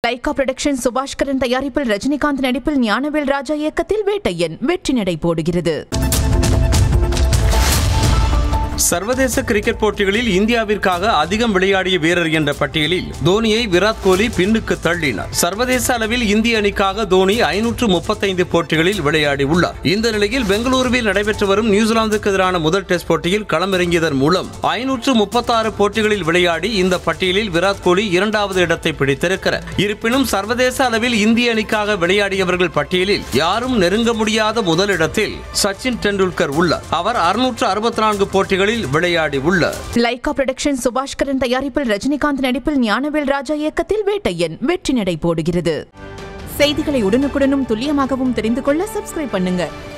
Lyca production Subaskaran தயாரிப்பில் ரஜினிகாந்த் நடிப்பில் ஞானவேல் ராஜா இயக்கத்தில் வேட்டையன் வெற்றி நடை போடுகிறது சர்வதேச கிரிக்கெட் போட்டிகளில் இந்தியாவிற்காக அதிகம் விளையாடிய வீரர் என்ற பட்டியலில் தோனியை விராட் கோலி பின்னுக்கு தள்ளினார் சர்வதேச அளவில் இந்திய அணிக்காக தோனி ஐநூற்று முப்பத்தைந்து போட்டிகளில் விளையாடி உள்ளார் இந்த நிலையில் பெங்களூருவில் நடைபெற்று வரும் நியூசிலாந்துக்கு எதிரான முதல் டெஸ்ட் போட்டியில் களமிறங்கியதன் மூலம் ஐநூற்று முப்பத்தாறு போட்டிகளில் விளையாடி இந்த பட்டியலில் விராட் கோலி இரண்டாவது இடத்தை பிடித்திருக்கிறார் இருப்பினும் சர்வதேச அளவில் இந்திய அணிக்காக விளையாடியவர்கள் பட்டியலில் யாரும் நெருங்க முடியாத முதலிடத்தில் சச்சின் டெண்டுல்கர் உள்ளார் அவர் அறுநூற்று அறுபத்தி நான்கு போட்டிகளில் விளையாடி உள்ளார் லைகா புரொடக்ஷன் சுபாஷ்கரன் தயாரிப்பில் ரஜினிகாந்த் நடிப்பில் ஞானவேல் ராஜா இயக்கத்தில் வேட்டையன் வெற்றி நடை போடுகிறது செய்திகளை உடனுக்குடனும் துல்லியமாகவும் தெரிந்து கொள்ள சப்ஸ்கிரைப் பண்ணுங்க